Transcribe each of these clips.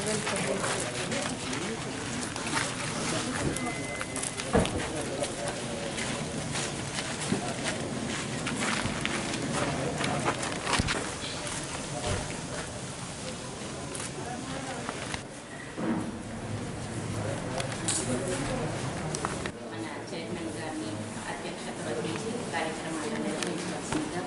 మన చైర్మన్ గారిని అధ్యక్షత వహించి కార్యక్రమాలను నిర్వహించవలసిందిగా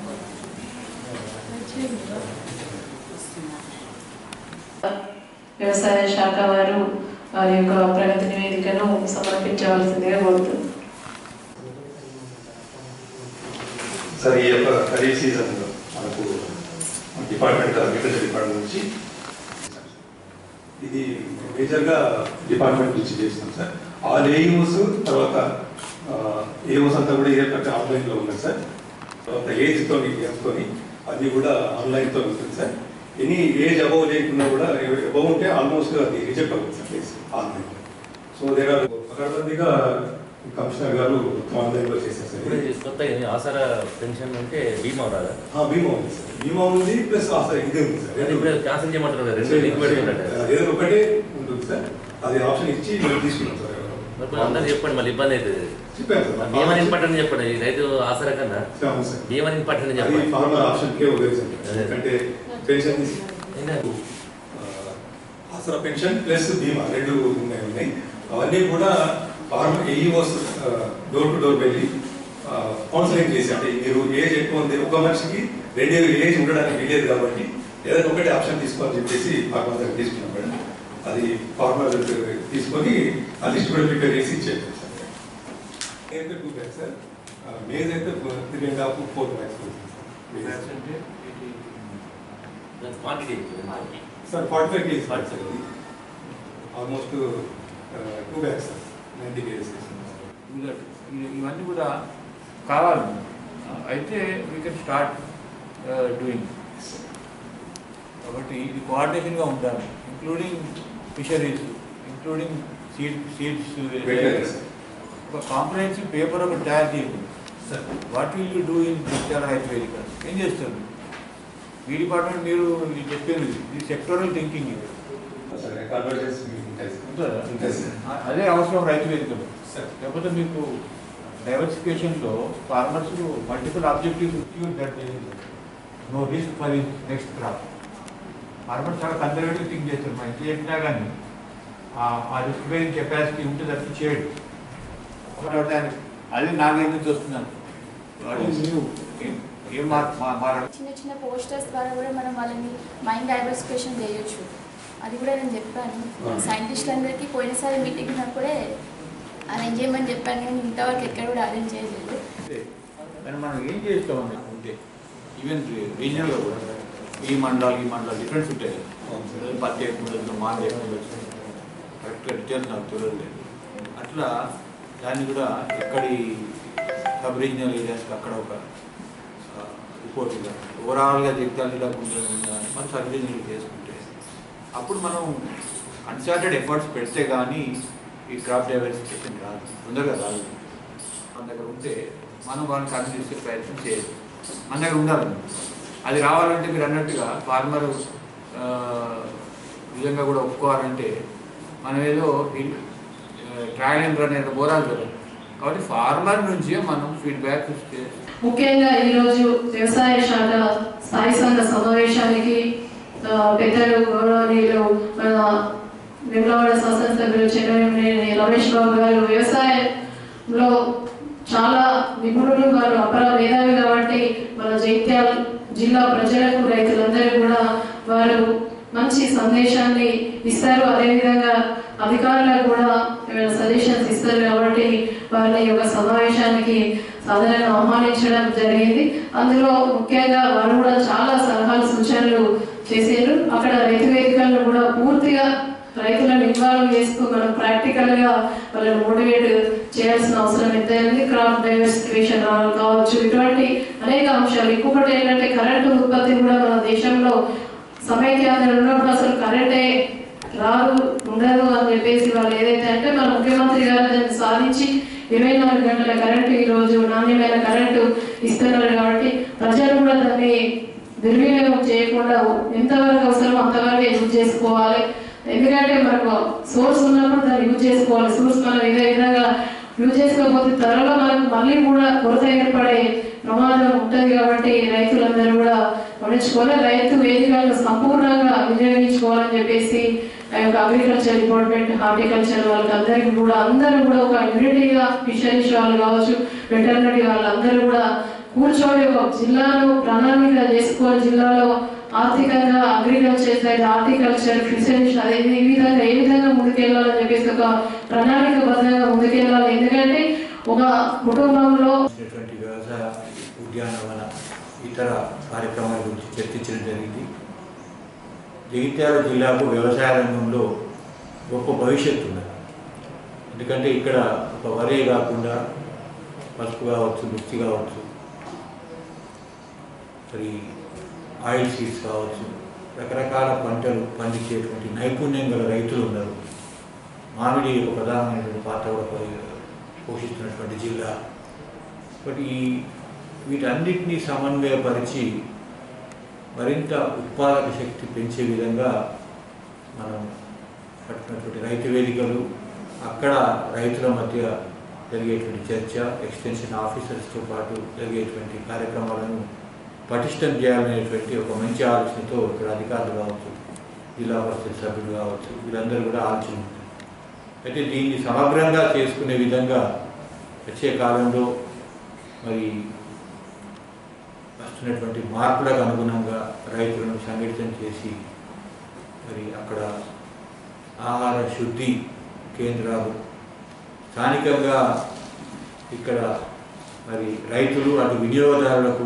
కోరుతున్నాను వ్యవసాయ శాఖ వారు వారి యొక్క ప్రగతి నివేదికను సమర్పించవలసిందిగా కోరుతుంది సార్ ఈ యొక్క ఖరీఫ్ సీజన్ మనకు డిపార్ట్మెంట్ అగ్రికల్చర్ డిపార్ట్మెంట్ నుంచి ఇది మేజర్గా డిపార్ట్మెంట్ నుంచి చేసినాం సార్ ఆల్ ఏఈఓస్ తర్వాత ఏఓస్ అంతా కూడా ఇదే ప్రతి ఆన్లైన్లో ఉన్నాయి సార్ తర్వాత ఏజ్తో గేమ్స్తో అది కూడా ఆన్లైన్తో ఉంటుంది సార్ ఎనీ ఏజ్ అబౌవ్ లేకున్నా కూడా అబౌవ్ ఉంటే ఆల్మోస్ట్ అది రిజెక్ట్ అవుతుంది సార్ కేసు ఆన్లైన్ సో దగ్గర పకడ్బందీగా కమిషనర్ గారు ఆన్లైన్లో చేశారు సార్ ఇప్పుడే కొత్త ఇది ఆసరా పెన్షన్ అంటే బీమా రాదా ఆ, బీమా ఉంది సార్ బీమా ఉంది ప్లస్ అసలు ఇది ఉంది సార్ అది ఇప్పుడు క్యాన్సిల్ చేయమంటారు కదా రెండు లింక్ పెడుతుంటే ఏదో ఒకటే ఉంటుంది సార్ అది ఆప్షన్ ఇచ్చి మేము తీసుకున్నాం సార్ మరి అందరూ చెప్పండి మళ్ళీ ఇబ్బంది అవుతుంది చెప్పాను సార్ బీమా ఇంపార్టెంట్ చెప్పండి ఈ రైతు ఆసరా కన్నా అవును సార్ బీమా ఇంపార్టెంట్ అది చెప్పండి ఫార్మర్ ఆప్షన్ కే వదిలేసాను అదే. ఎందుకంటే పెన్షన్ తీసి ఏంటంటే ఆ, ఆసరా పెన్షన్ ప్లస్ బీమా రెండు ఉన్నాయి ఉన్నాయి అవన్నీ కూడా farmer AEOs door to door వెళ్ళి కౌన్సిలింగ్ చేసి అంటే మీరు ఏజ్ ఎక్కువ ఉంది ఒక మనిషికి రెండు ఏజ్ ఉండడానికి వీలేదు కాబట్టి ఏదైనా ఒకటి ఆప్షన్ తీసుకోని చెప్పేసి ఫార్మర్ దగ్గర తీసుకున్నాం మేడం అది ఫార్మర్ తీసుకొని ఆ లిస్ట్ కూడా ప్రిపేర్ చేసి ఇచ్చేది సార్ అయితే టూ బ్యాగ్స్ సార్ మేజ్ అయితే three and half four bags అంటే quantity sir forty five kgs sir ఇది almost two bags sir ninety kgs ఇలా ఇ- ఇవన్నీ కూడా కావాలి అయితే వీ కెన్ స్టార్ట్ డూయింగ్ కాబట్టి ఇది కోఆర్డినేషన్గా ఉండాలి including fisheries including seed seeds ఒక కాంప్రహెన్సివ్ పేపర్ ఒకటి తయారు చేయండి sir what will you do in Jagtial Rythu Vedika ఏం చేస్తారు మీ డిపార్ట్మెంట్ మీరు ఇది చెప్పేది ఇది సెక్టోరల్ థింకింగ్ ఇది సార్ కన్వర్జెన్స్ ఉంటాయి సార్ ఉంటుందా? ఉంటాయి సార్ అ- అదే అవసరం రైతు వేదికలో సార్ లేకపోతే మీకు డైవర్సిఫికేషన్లో farmers multiple objectives achieve that no risk for is next crop farmers చాలా కన్సర్వేటివ్ థింక్ చేస్తారు మనం ఎంత చెప్పినా కానీ ఆ రిస్క్ బేరింగ్ కెపాసిటీ ఉంటే తప్పి చేయడు కాబట్టి ఆయన అదే నాగేంద్ర చూస్తున్నాను వాడు నువ్వు ఏం- ఏం మార్- మా- మారాడు చిన్న చిన్న పోస్టర్స్ ద్వారా కూడా మనం వాళ్ళని మైండ్ డైవర్సిఫికేషన్ చేయొచ్చు అది కూడా నేను చెప్పాను సైంటిస్టులందరికీ పోయినసారి మీటింగ్ ఉన్నప్పుడే అరేంజ్ చేయమని చెప్పాను కానీ ఇంతవరకు ఎక్కడ కూడా అరేంజ్ చేయలేదు అంతే. కానీ మనం ఏం చేస్తామని ఉంటే ఈవెన్ రీజనల్గా కూడా ఈ మండలాలు ఈ మండలాలు డిఫరెన్స్ ఉంటాయి కదా. అవును సార్. ఏదో పత్తి ఎక్కువ ఉండొచ్చు మాది ఎక్కువ ఉండొచ్చు కరెక్ట్గా డీటెయిల్స్ నాకు తెలియదు అట్లా దాన్ని కూడా ఎక్కడి సబ్ రీజనల్ ఏరియాస్కి అక్కడ ఒక రిపోర్ట్ ఓవరాల్గా జగిత్యాల జిల్లాకు ఉందా ఉందా అని మనం సబ్ రీజనల్ చేసుకుంటే అప్పుడు మనం అన్సార్టెడ్ ఎఫర్ట్స్ పెడితే కానీ ఈ క్రాప్ డైవర్సిఫికేషన్ రాదు తొందరగా రాదు మన దగ్గర ఉంటే మనం వాళ్ళని సాధన చేసే ప్రయత్నం చేయదు మన దగ్గర ఉండాలి అది రావాలంటే మీరు అన్నట్టుగా ఫార్మర్ నిజంగా కూడా ఒప్పుకోవాలంటే మనం ఏదో ట్రయల్ అండ్ రన్ ఏదో పోరాదు కదా కాబట్టి ఫార్మర్ నుంచే మనం ఫీడ్బ్యాక్ ఇస్తే ముఖ్యంగా ఈరోజు వ్యవసాయ శాఖ స్థాయి సంఘ సమావేశానికి ఆ, పెద్దలు గౌరవనీయులు మన వెమ్లవాడ శాసనసభ్యులు చెన్నమనేని రమేష్ బాబు గారు వ్యవసాయంలో చాలా నిపుణులు వారు అపర మేధావి కాబట్టి మన జైత్యాల జిల్లా ప్రజలకు రైతులందరూ కూడా వారు మంచి సందేశాన్ని ఇస్తారు అదేవిధంగా అధికారులకు కూడా ఏమైనా సజెషన్స్ ఇస్తారు కాబట్టి వాళ్ళ యొక్క సమావేశానికి సాధారణ ఆహ్వానించడం జరిగింది అందులో ముఖ్యంగా వారు కూడా చాలా సలహాలు సూచనలు చేశారు అక్కడ రైతు వేదికలను కూడా పూర్తిగా రైతులను ఇన్వాల్వ్ చేస్తూ మనం ప్రాక్టికల్ గా వాళ్ళని మోటివేట్ చేయాల్సిన అవసరం ఎంత ఉంది క్రాప్ డైవర్సిఫికేషన్ కావచ్చు ఇటువంటి అనేక అంశాలు ఇంకొకటి ఏంటంటే కరెంటు ఉత్పత్తి కూడా మన దేశంలో సమైక్యాంధ్ర ఉన్నప్పుడు అసలు కరెంటే రాదు ఉండదు అని చెప్పేసి వాళ్ళు ఏదైతే అంటే మన ముఖ్యమంత్రి గారు దాన్ని సాధించి ఇరవై నాలుగు గంటల కరెంటు ఈ రోజు నాణ్యమైన కరెంటు ఇస్తున్నారు కాబట్టి ప్రజలు కూడా దాన్ని దుర్వినియోగం చేయకుండా ఎంతవరకు అవసరం అంతవరకు యూజ్ చేసుకోవాలి ఎందుకంటే మనకు సోర్స్ ఉన్నప్పుడు దాన్ని యూజ్ చేసుకోవాలి సోర్స్ మనం ఇదే విధంగా యూజ్ చేసుకోకపోతే త్వరలో మనకు మళ్ళీ కూడా కొరత ఏర్పడే ప్రమాదం ఉంటుంది కాబట్టి రైతులందరూ కూడా గమనించుకోవాలి రైతు వేదికలను సంపూర్ణంగా వినియోగించుకోవాలని చెప్పేసి ఆ యొక్క అగ్రికల్చర్ డిపార్ట్మెంట్ హార్టికల్చర్ వాళ్ళకి అందరికీ కూడా అందరూ కూడా ఒక యూనిటీగా ఫిషరీస్ వాళ్ళు కావచ్చు వెటర్నరీ వాళ్ళందరూ కూడా కూర్చొని ఒక జిల్లాలో ప్రణాళిక చేసుకొని జిల్లాలో ఆర్థికంగా అగ్రికల్చర్ సైడ్ హార్టికల్చర్ ఫిషరీస్ అదే ఈ విధంగా ఏ విధంగా ముందుకెళ్ళాలని చెప్పేసి ఒక ప్రణాళికబద్ధంగా ముందుకెళ్ళాలి ఎందుకంటే ఒక కుటుంబంలో చేసినటువంటి వ్యవసాయ ఉద్యానవన ఇతర కార్యక్రమాల గురించి చర్చించడం జరిగింది జగిత్యాల జిల్లాకు వ్యవసాయ రంగంలో గొప్ప భవిష్యత్తు ఉన్నది ఎందుకంటే ఇక్కడ ఒక వరే కాకుండా పసుపు కావచ్చు మిర్చి కావచ్చు మరి ఆయిల్ సీడ్స్ కావచ్చు రకరకాల పంటలు పండించేటువంటి నైపుణ్యం గల రైతులు ఉన్నారు మామిడి ఒక ప్రధానమైనటువంటి పాత్ర కూడా పో- పోషిస్తున్నటువంటి జిల్లా బట్ ఈ వీటన్నిటినీ సమన్వయపరిచి మరింత ఉత్పాదక శక్తి పెంచే విధంగా మనం కట్టినటువంటి రైతు వేదికలు అక్కడ రైతుల మధ్య జరిగేటువంటి చర్చ ఎక్స్టెన్షన్ ఆఫీసర్స్తో పాటు జరిగేటువంటి కార్యక్రమాలను పటిష్టం చేయాలనేటువంటి ఒక మంచి ఆలోచనతో ఇక్కడ అధికారులు కావచ్చు జిల్లా పరిషత్ సభ్యులు కావచ్చు వీళ్ళందరూ కూడా ఆలోచన ఉంది అయితే దీన్ని సమగ్రంగా చేసుకునే విధంగా వచ్చే కాలంలో మరి వస్తున్నటువంటి మార్పులకు అనుగుణంగా రైతులను సంఘటితం చేసి మరి అక్కడ ఆహార శుద్ధి కేంద్రాలు స్థానికంగా ఇక్కడ మరి రైతులు అటు వినియోగదారులకు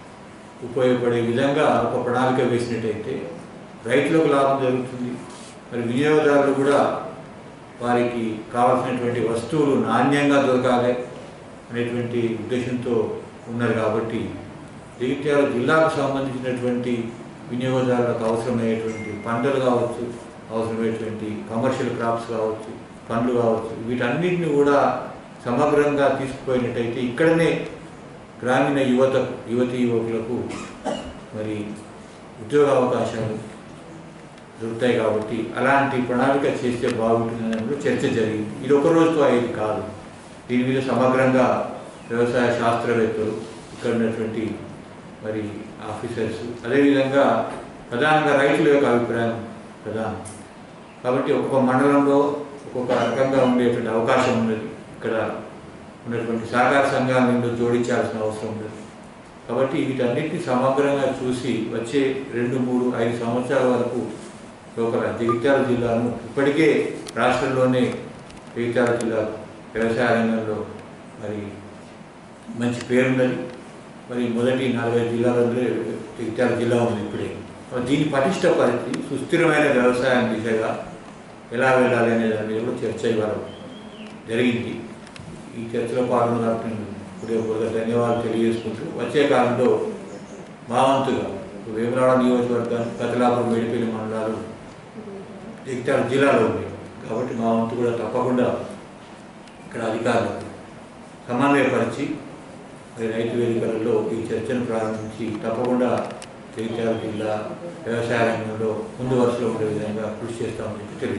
ఉపయోగపడే విధంగా ఒక ప్రణాళిక వేసినట్టయితే రైతులకు లాభం జరుగుతుంది మరి వినియోగదారులు కూడా వారికి కావాల్సినటువంటి వస్తువులు నాణ్యంగా దొరకాలి అనేటువంటి ఉద్దేశంతో ఉన్నారు కాబట్టి జగిత్యాల జిల్లాకు సంబంధించినటువంటి వినియోగదారులకు అవసరమయ్యేటువంటి పంటలు కావచ్చు అవసరమయ్యేటువంటి కమర్షియల్ క్రాప్స్ కావచ్చు పండ్లు కావచ్చు వీటన్నిటిని కూడా సమగ్రంగా తీసుకుపోయినట్టయితే ఇక్కడనే గ్రామీణ యువత యువతి యువకులకు మరి ఉద్యోగ అవకాశాలు దొరుకుతాయి కాబట్టి అలాంటి ప్రణాళిక చేస్తే బాగుంటుందని కూడా చర్చ జరిగింది ఇది ఒక రోజుతో అయ్యేది కాదు దీని మీద సమగ్రంగా వ్యవసాయ శాస్త్రవేత్తలు ఇక్కడ ఉన్నటువంటి మరి ఆఫీసర్స్ అదేవిధంగా ప్రధానంగా రైతుల యొక్క అభిప్రాయం ప్రధానం కాబట్టి ఒక్కొక్క మండలంలో ఒక్కొక్క రకంగా ఉండేటువంటి అవకాశం ఉన్నది ఇక్కడ ఉన్నటువంటి సహకార సంఘాలను జోడించాల్సిన అవసరం ఉన్నది కాబట్టి వీటన్నిటిని సమగ్రంగా చూసి వచ్చే రెండు మూడు ఐదు సంవత్సరాల వరకు లోపల జగిత్యాల జిల్లాను ఇప్పటికే రాష్ట్రంలోనే జగిత్యాల జిల్లా వ్యవసాయ రంగంలో మరి మంచి పేరున్నది మరి మొదటి నలభై జిల్లాలలో జగిత్యాల జిల్లా ఉంది ఇప్పుడే మరి దీన్ని పటిష్టపరిచి సుస్థిరమైన వ్యవసాయం దిశగా ఎలా వెళ్ళాలి అనే దాని మీద కూడా చర్చ ఇవాళ జరిగింది ఈ చర్చలో పాల్గొన్నట్టు హృదయపూర్వక ధన్యవాదాలు తెలియజేసుకుంటూ వచ్చే కాలంలో మా వంతుగా వేమరాడ నియోజకవర్గానికి కతలాపురం మేడిపల్లి మండలాలు జగిత్యాల జిల్లాలో ఉన్నాయి కాబట్టి మా వంతు కూడా తప్పకుండా ఇక్కడ అధికారులు సమన్వయపరిచి మరి రైతు వేదికలలో ఈ చర్చను ప్రారంభించి తప్పకుండా జగిత్యాల జిల్లా వ్యవసాయ రంగంలో ముందు వరుసలో ఉండే విధంగా కృషి చేస్తామని చెప్పి తెలియజేస్తున్నాను.